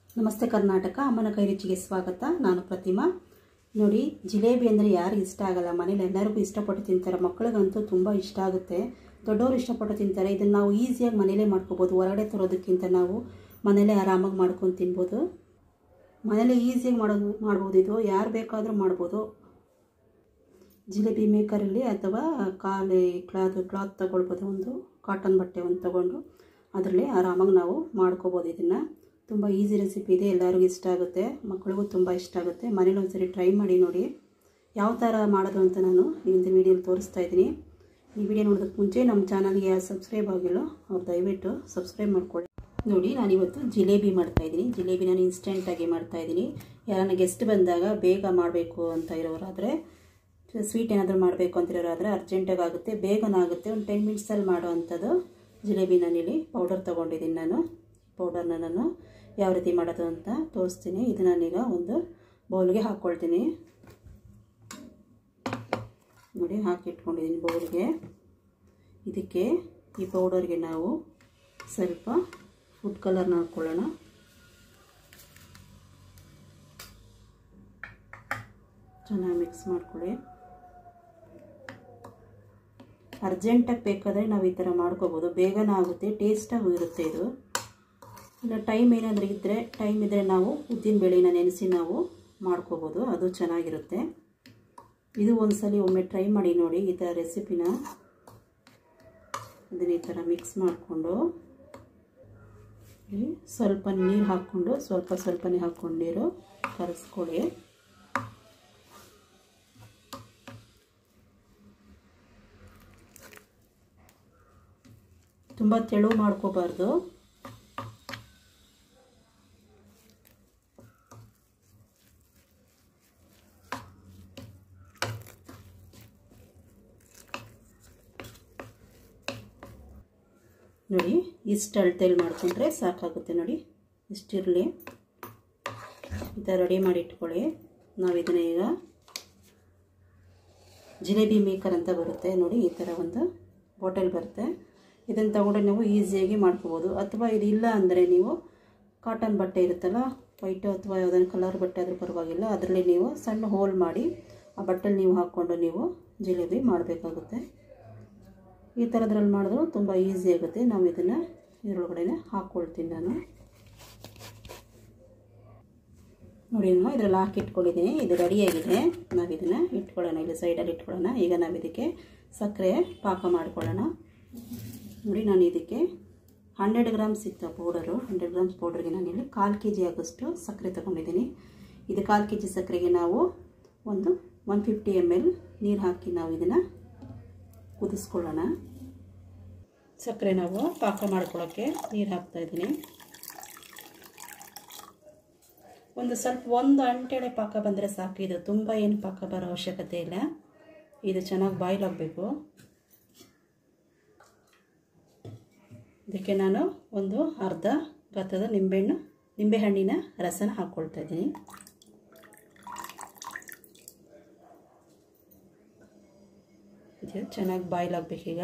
ನಮಸ್ತೆ ಕರ್ನಾಟಕ ಅಮ್ಮನ ಕೈ ರುಚಿಗೆ ಸ್ವಾಗತ ನಾನು ಪ್ರತಿಮಾ ನೋಡಿ ಜಿಲೇಬಿ ಅಂದರೆ ಯಾರು ಇಷ್ಟ ಆಗಲ್ಲ ಮನೇಲಿ ಎಲ್ಲರಿಗೂ ಇಷ್ಟಪಟ್ಟು ತಿಂತಾರೆ ಮಕ್ಕಳಿಗಂತೂ ತುಂಬ ಇಷ್ಟ ಆಗುತ್ತೆ ದೊಡ್ಡವರು ಇಷ್ಟಪಟ್ಟು ತಿಂತಾರೆ ಇದನ್ನು ನಾವು ಈಸಿಯಾಗಿ ಮನೇಲೇ ಮಾಡ್ಕೋಬೋದು ಹೊರಗಡೆ ತರೋದಕ್ಕಿಂತ ನಾವು ಮನೇಲೇ ಆರಾಮಾಗಿ ಮಾಡ್ಕೊಂಡು ತಿನ್ಬೋದು ಮನೇಲೇ ಈಸಿಯಾಗಿ ಮಾಡೋದು ಮಾಡ್ಬೋದು ಇದು ಯಾರು ಬೇಕಾದರೂ ಮಾಡ್ಬೋದು ಜಿಲೇಬಿ ಮೇಕರಲ್ಲಿ ಅಥವಾ ಕಾಲಿ ಕ್ಲಾತ್ ಕ್ಲಾತ್ ತಗೊಳ್ಬೋದು ಒಂದು ಕಾಟನ್ ಬಟ್ಟೆ ಒಂದು ತಗೊಂಡು ಅದರಲ್ಲಿ ಆರಾಮಾಗಿ ನಾವು ಮಾಡ್ಕೋಬೋದು ಇದನ್ನು ತುಂಬ ಈಸಿ ರೆಸಿಪಿ ಇದೆ ಎಲ್ಲರಿಗೂ ಇಷ್ಟ ಆಗುತ್ತೆ ಮಕ್ಕಳಿಗೂ ತುಂಬ ಇಷ್ಟ ಆಗುತ್ತೆ ಮನೇಲಿ ಒಂದ್ಸರಿ ಟ್ರೈ ಮಾಡಿ ನೋಡಿ ಯಾವ ಥರ ಮಾಡೋದು ಅಂತ ನಾನು ಈ ಒಂದು ವೀಡಿಯೋಲಿ ತೋರಿಸ್ತಾ ಇದ್ದೀನಿ ಈ ವಿಡಿಯೋ ನೋಡೋದಕ್ಕೆ ಮುಂಚೆ ನಮ್ಮ ಚಾನಲ್ಗೆ ಯಾರು ಸಬ್ಸ್ಕ್ರೈಬ್ ಆಗಿಲ್ಲ ಅವ್ರು ದಯವಿಟ್ಟು ಸಬ್ಸ್ಕ್ರೈಬ್ ಮಾಡ್ಕೊಳ್ಳಿ ನೋಡಿ ನಾನಿವತ್ತು ಜಿಲೇಬಿ ಮಾಡ್ತಾಯಿದ್ದೀನಿ ಜಿಲೇಬಿ ನಾನು ಇನ್ಸ್ಟೆಂಟಾಗಿ ಮಾಡ್ತಾಯಿದ್ದೀನಿ ಯಾರನ್ನ ಗೆಸ್ಟ್ ಬಂದಾಗ ಬೇಗ ಮಾಡಬೇಕು ಅಂತ ಇರೋರಾದರೆ ಸ್ವೀಟ್ ಏನಾದರೂ ಮಾಡಬೇಕು ಅಂತಿರೋರಾದರೆ ಅರ್ಜೆಂಟಾಗಿ ಆಗುತ್ತೆ ಬೇಗನ ಆಗುತ್ತೆ ಒಂದು ಟೆನ್ ಮಿನಿಟ್ಸಲ್ಲಿ ಮಾಡೋ ಅಂಥದ್ದು ಜಿಲೇಬಿ ನಾನಿಲ್ಲಿ ಪೌಡರ್ ತೊಗೊಂಡಿದ್ದೀನಿ ನಾನು ಪೌಡರ್ನ ನಾನು ಯಾವ ರೀತಿ ಮಾಡೋದು ಅಂತ ತೋರಿಸ್ತೀನಿ ಇದು ನಾನೀಗ ಒಂದು ಬೌಲ್ಗೆ ಹಾಕ್ಕೊಳ್ತೀನಿ ನೋಡಿ ಹಾಕಿಟ್ಕೊಂಡಿದ್ದೀನಿ ಬೌಲ್ಗೆ ಇದಕ್ಕೆ ಈ ಪೌಡರ್ಗೆ ನಾವು ಸ್ವಲ್ಪ ಫುಡ್ ಕಲರ್ನ ಹಾಕ್ಕೊಳ್ಳೋಣ ಚೆನ್ನಾಗಿ ಮಿಕ್ಸ್ ಮಾಡ್ಕೊಳ್ಳಿ ಅರ್ಜೆಂಟಾಗಿ ಬೇಕಾದರೆ ನಾವು ಈ ಥರ ಮಾಡ್ಕೋಬೋದು ಬೇಗನೆ ಆಗುತ್ತೆ ಟೇಸ್ಟಾಗೂ ಇರುತ್ತೆ ಇದು ಇಲ್ಲ ಟೈಮ್ ಏನಾದರೂ ಇದ್ದರೆ ಟೈಮ್ ಇದ್ದರೆ ನಾವು ಉದ್ದಿನ ಬೇಳೆನ ನೆನೆಸಿ ನಾವು ಮಾಡ್ಕೋಬೋದು ಅದು ಚೆನ್ನಾಗಿರುತ್ತೆ ಇದು ಒಂದ್ಸಲಿ ಒಮ್ಮೆ ಟ್ರೈ ಮಾಡಿ ನೋಡಿ ಈ ಥರ ರೆಸಿಪಿನ ಅದನ್ನ ಈ ಥರ ಮಿಕ್ಸ್ ಮಾಡಿಕೊಂಡು ಸ್ವಲ್ಪ ನೀರು ಹಾಕ್ಕೊಂಡು ಸ್ವಲ್ಪ ಸ್ವಲ್ಪನೇ ಹಾಕ್ಕೊಂಡು ನೀರು ಕರೆಸ್ಕೊಳ್ಳಿ ತುಂಬ ತೆಳು ಮಾಡ್ಕೋಬಾರ್ದು ನೋಡಿ ಇಷ್ಟು ಅಳತೆಯಲ್ಲಿ ಮಾಡಿಕೊಂಡ್ರೆ ಸಾಕಾಗುತ್ತೆ ನೋಡಿ ಇಷ್ಟಿರಲಿ ಈ ಥರ ರೆಡಿ ಮಾಡಿ ಇಟ್ಕೊಳ್ಳಿ ನಾವು ಇದನ್ನ ಈಗ ಜಿಲೇಬಿ ಮೇಕರ್ ಅಂತ ಬರುತ್ತೆ ನೋಡಿ ಈ ಥರ ಒಂದು ಬಾಟಲ್ ಬರುತ್ತೆ ಇದನ್ನು ತಗೊಂಡ್ರೆ ನೀವು ಈಸಿಯಾಗಿ ಮಾಡ್ಕೋಬೋದು ಅಥವಾ ಇದು ಇಲ್ಲ ಅಂದರೆ ನೀವು ಕಾಟನ್ ಬಟ್ಟೆ ಇರುತ್ತಲ್ಲ ವೈಟು ಅಥವಾ ಯಾವುದಾದ್ರು ಕಲರ್ ಬಟ್ಟೆ ಆದರೂ ಪರವಾಗಿಲ್ಲ ಅದರಲ್ಲಿ ನೀವು ಸಣ್ಣ ಹೋಲ್ ಮಾಡಿ ಆ ಬಟ್ಟೆಲಿ ನೀವು ಹಾಕ್ಕೊಂಡು ನೀವು ಜಿಲೇಬಿ ಮಾಡಬೇಕಾಗುತ್ತೆ ಈ ಥರದ್ರಲ್ಲಿ ಮಾಡಿದ್ರು ತುಂಬ ಈಸಿ ಆಗುತ್ತೆ ನಾವು ಇದನ್ನು ಇದರೊಳಗಡೆ ಹಾಕ್ಕೊಳ್ತೀನಿ ನಾನು ನೋಡಿ ನಾನು ಇದರಲ್ಲಿ ಹಾಕಿ ಇಟ್ಕೊಂಡಿದ್ದೀನಿ ಇದು ರೆಡಿಯಾಗಿದೆ ನಾವು ಇದನ್ನು ಇಟ್ಕೊಳ್ಳೋಣ ಇಲ್ಲಿ ಸೈಡಲ್ಲಿ ಇಟ್ಕೊಳ್ಳೋಣ ಈಗ ನಾವು ಇದಕ್ಕೆ ಸಕ್ಕರೆ ಪಾಕ ಮಾಡ್ಕೊಳ್ಳೋಣ ನೋಡಿ ನಾನು ಇದಕ್ಕೆ ಹಂಡ್ರೆಡ್ ಗ್ರಾಮ್ಸ್ ಇತ್ತು ಪೌಡರು ಹಂಡ್ರೆಡ್ ಗ್ರಾಮ್ಸ್ ಪೌಡರ್ಗೆ ನಾನಿಲ್ಲಿ ಕಾಲು ಕೆ ಜಿ ಆಗೋಷ್ಟು ಸಕ್ಕರೆ ತೊಗೊಂಡಿದ್ದೀನಿ ಇದು ಕಾಲು ಕೆ ಜಿ ಸಕ್ಕರೆಗೆ ನಾವು ಒಂದು ಒನ್ ಫಿಫ್ಟಿ ಎಮ್ ಎಲ್ ನೀರು ಹಾಕಿ ನಾವು ಇದನ್ನು ಕುದಿಸ್ಕೊಳ್ಳೋಣ ಸಕ್ಕರೆ ನಾವು ಪಾಕ ಮಾಡ್ಕೊಳ್ಳೋಕ್ಕೆ ನೀರು ಹಾಕ್ತಾಯಿದ್ದೀನಿ ಒಂದು ಸ್ವಲ್ಪ ಒಂದು ಅಂಟೆಳೆ ಪಾಕ ಬಂದರೆ ಸಾಕು ಇದು ತುಂಬ ಏನು ಪಾಕ ಬರೋ ಅವಶ್ಯಕತೆ ಇಲ್ಲ ಇದು ಚೆನ್ನಾಗಿ ಬಾಯ್ಲ್ ಆಗಬೇಕು ಇದಕ್ಕೆ ನಾನು ಒಂದು ಅರ್ಧ ಗಾತ್ರದ ನಿಂಬೆಹಣ್ಣು ನಿಂಬೆಹಣ್ಣಿನ ರಸನ ಹಾಕ್ಕೊಳ್ತಾ ಇದ್ದೀನಿ ಇದು ಚೆನ್ನಾಗಿ ಬಾಯ್ಲ್ ಆಗಬೇಕೀಗ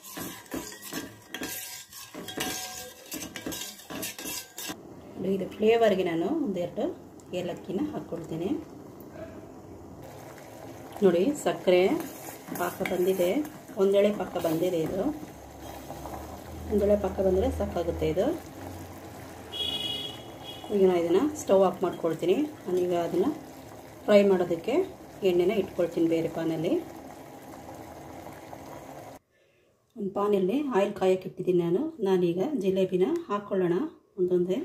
ಇದು ಫ್ಲೇವರ್ಗೆ ನಾನು ಒಂದೆರಡು ಏಲಕ್ಕಿನ ಹಾಕ್ಕೊಳ್ತೀನಿ ನೋಡಿ ಸಕ್ಕರೆ ಪಾಕ ಬಂದಿದೆ ಒಂದೆಳೆ ಪಾಕ ಬಂದಿದೆ ಇದು ಒಂದೆಳೆ ಪಾಕ ಬಂದರೆ ಸಾಕಾಗುತ್ತೆ ಇದು ಈಗ ನಾನು ಇದನ್ನು ಸ್ಟವ್ ಆಫ್ ಮಾಡ್ಕೊಳ್ತೀನಿ ನಾನೀಗ ಅದನ್ನು ಫ್ರೈ ಮಾಡೋದಕ್ಕೆ ಎಣ್ಣೆನ ಇಟ್ಕೊಳ್ತೀನಿ ಬೇರೆ ಪಾನಲ್ಲಿ ಒಂದು ಪಾನಲ್ಲಿ ಆಯಿಲ್ ಕಾಯಕ್ಕೆ ಇಟ್ಟಿದ್ದೀನಿ ನಾನು ನಾನೀಗ ಜಿಲೇಬಿನ ಹಾಕ್ಕೊಳ್ಳೋಣ ಒಂದೊಂದೇ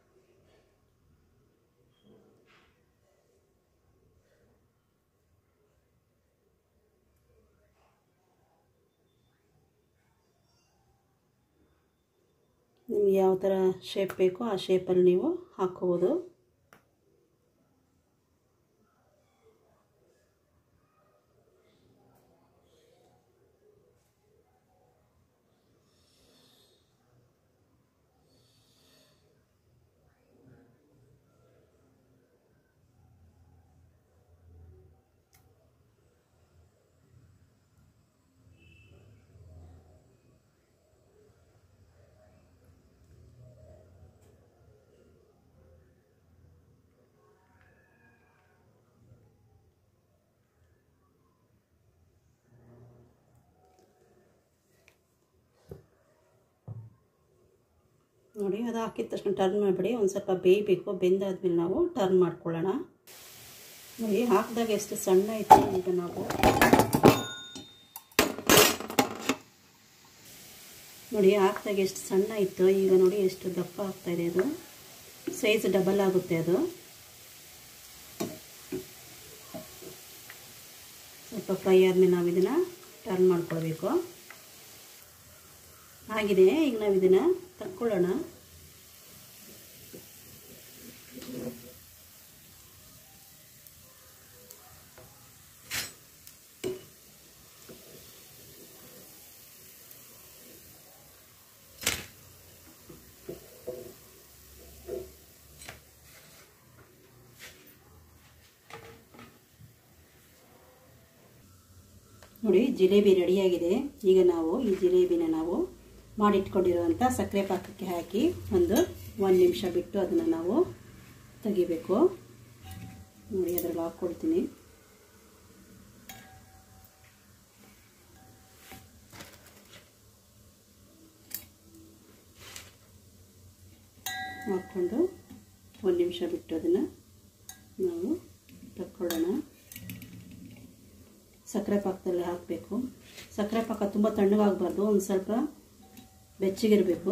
ನಿಮ್ಗೆ ಯಾವ ಥರ ಶೇಪ್ ಬೇಕೋ ಆ ಶೇಪಲ್ಲಿ ನೀವು ಹಾಕ್ಕೋಬೋದು ನೋಡಿ ಅದು ಹಾಕಿದ ತಕ್ಷಣ ಟರ್ನ್ ಮಾಡಿಬಿಡಿ ಒಂದು ಸ್ವಲ್ಪ ಬೇಯಬೇಕು ಬೆಂದಾದ್ಮೇಲೆ ನಾವು ಟರ್ನ್ ಮಾಡ್ಕೊಳ್ಳೋಣ ನೋಡಿ ಹಾಕಿದಾಗ ಎಷ್ಟು ಸಣ್ಣ ಇತ್ತು ಈಗ ನಾವು ನೋಡಿ ಹಾಕಿದಾಗ ಎಷ್ಟು ಸಣ್ಣ ಇತ್ತು ಈಗ ನೋಡಿ ಎಷ್ಟು ದಪ್ಪ ಆಗ್ತಾಯಿದೆ ಅದು ಸೈಜ್ ಡಬಲ್ ಆಗುತ್ತೆ ಅದು ಸ್ವಲ್ಪ ಫ್ರೈ ಆದಮೇಲೆ ನಾವು ಇದನ್ನು ಟರ್ನ್ ಮಾಡ್ಕೊಳ್ಬೇಕು ಆಗಿದೆ ಈಗ ನಾವು ಇದನ್ನು ತಕ್ಕೊಳ್ಳೋಣ ನೋಡಿ ಜಿಲೇಬಿ ರೆಡಿಯಾಗಿದೆ ಈಗ ನಾವು ಈ ಜಿಲೇಬಿನ ನಾವು ಮಾಡಿಟ್ಕೊಂಡಿರುವಂಥ ಸಕ್ಕರೆ ಪಾಕಕ್ಕೆ ಹಾಕಿ ಒಂದು ಒಂದು ನಿಮಿಷ ಬಿಟ್ಟು ಅದನ್ನು ನಾವು ತೆಗಿಬೇಕು ನೋಡಿ ಅದರಲ್ಲಿ ಹಾಕ್ಕೊಳ್ತೀನಿ ಹಾಕ್ಕೊಂಡು ಒಂದು ನಿಮಿಷ ಬಿಟ್ಟು ಅದನ್ನು ನಾವು ತಕ್ಕೊಳ್ಳೋಣ ಸಕ್ಕರೆ ಪಾಕದಲ್ಲಿ ಹಾಕಬೇಕು ಸಕ್ಕರೆ ಪಾಕ ತುಂಬ ತಣ್ಣಗಾಗಬಾರ್ದು ಒಂದು ಸ್ವಲ್ಪ ಬೆಚ್ಚಗಿರಬೇಕು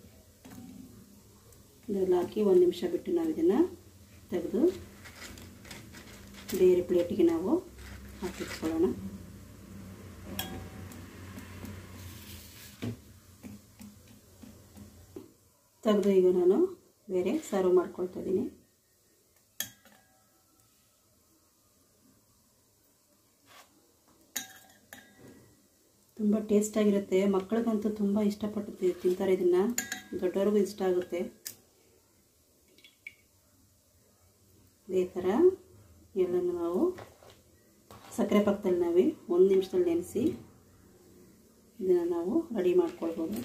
ಇದೆಲ್ಲ ಹಾಕಿ ಒಂದು ನಿಮಿಷ ಬಿಟ್ಟು ನಾವು ಇದನ್ನು ತೆಗೆದು ಬೇರೆ ಪ್ಲೇಟಿಗೆ ನಾವು ಹಾಕಿಟ್ಕೊಳ್ಳೋಣ ತೆಗೆದು ಈಗ ನಾನು ಬೇರೆ ಸರ್ವ್ ಮಾಡ್ಕೊಳ್ತಾ ಇದ್ದೀನಿ ತುಂಬ ಟೇಸ್ಟಾಗಿರುತ್ತೆ ಮಕ್ಕಳಿಗಂತೂ ತುಂಬ ಇಷ್ಟಪಟ್ಟು ತಿ- ತಿಂತಾರೆ ಇದನ್ನು ದೊಡ್ಡವ್ರಿಗೂ ಇಷ್ಟ ಆಗುತ್ತೆ ಇದೇ ಥರ ಎಲ್ಲನೂ ನಾವು ಸಕ್ಕರೆ ಪಾಕದಲ್ಲಿ ನಾವು ಒಂದು ನಿಮಿಷದಲ್ಲಿ ನೆನೆಸಿ ಇದನ್ನು ನಾವು ರೆಡಿ ಮಾಡ್ಕೊಳ್ಬೋದು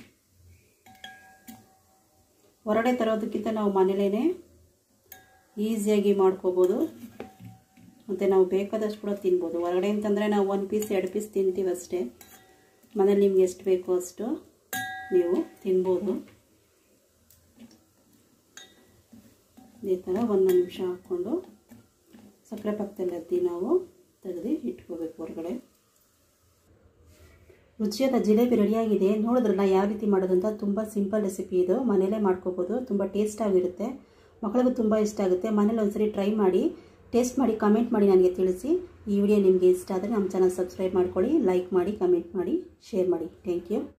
ಹೊರಗಡೆ ತರೋದಕ್ಕಿಂತ ನಾವು ಮನೇಲೇ ಈಸಿಯಾಗಿ ಮಾಡ್ಕೋಬೋದು ಮತ್ತು ನಾವು ಬೇಕಾದಷ್ಟು ಕೂಡ ತಿನ್ಬೋದು ಹೊರಗಡೆ ಅಂತಂದರೆ ನಾವು ಒಂದು ಪೀಸ್ ಎರಡು ಪೀಸ್ ತಿಂತೀವಿ ಅಷ್ಟೇ ಮನೇಲಿ ನಿಮ್ಗೆ ಎಷ್ಟು ಬೇಕೋ ಅಷ್ಟು ನೀವು ತಿನ್ಬೋದು ಇದೇ ಥರ ಒಂದು ನಿಮಿಷ ಹಾಕ್ಕೊಂಡು ಸಕ್ಕರೆ ಪಾಕದಲ್ಲಿ ಅದ್ದಿ ನಾವು ತೆಗೆದು ಇಟ್ಕೋಬೇಕು ಹೊರಗಡೆ ರುಚಿಯಾದ ಜಿಲೇಬಿ ರೆಡಿಯಾಗಿದೆ ನೋಡಿದ್ರಲ್ಲ ಯಾವ ರೀತಿ ಮಾಡೋದು ಅಂತ ತುಂಬ ಸಿಂಪಲ್ ರೆಸಿಪಿ ಇದು ಮನೇಲೇ ಮಾಡ್ಕೋಬೋದು ತುಂಬ ಟೇಸ್ಟಾಗಿರುತ್ತೆ ಮಕ್ಕಳಿಗೂ ತುಂಬ ಇಷ್ಟ ಆಗುತ್ತೆ ಮನೇಲಿ ಒಂದ್ಸರಿ ಟ್ರೈ ಮಾಡಿ ಟೇಸ್ಟ್ ಮಾಡಿ ಕಮೆಂಟ್ ಮಾಡಿ ನನಗೆ ತಿಳಿಸಿ ಈ ವಿಡಿಯೋ ನಿಮಗೆ ಇಷ್ಟ ಆದರೆ ನಮ್ಮ ಚಾನಲ್ ಸಬ್ಸ್ಕ್ರೈಬ್ ಮಾಡ್ಕೊಳ್ಳಿ ಲೈಕ್ ಮಾಡಿ ಕಮೆಂಟ್ ಮಾಡಿ ಶೇರ್ ಮಾಡಿ ಥ್ಯಾಂಕ್ ಯು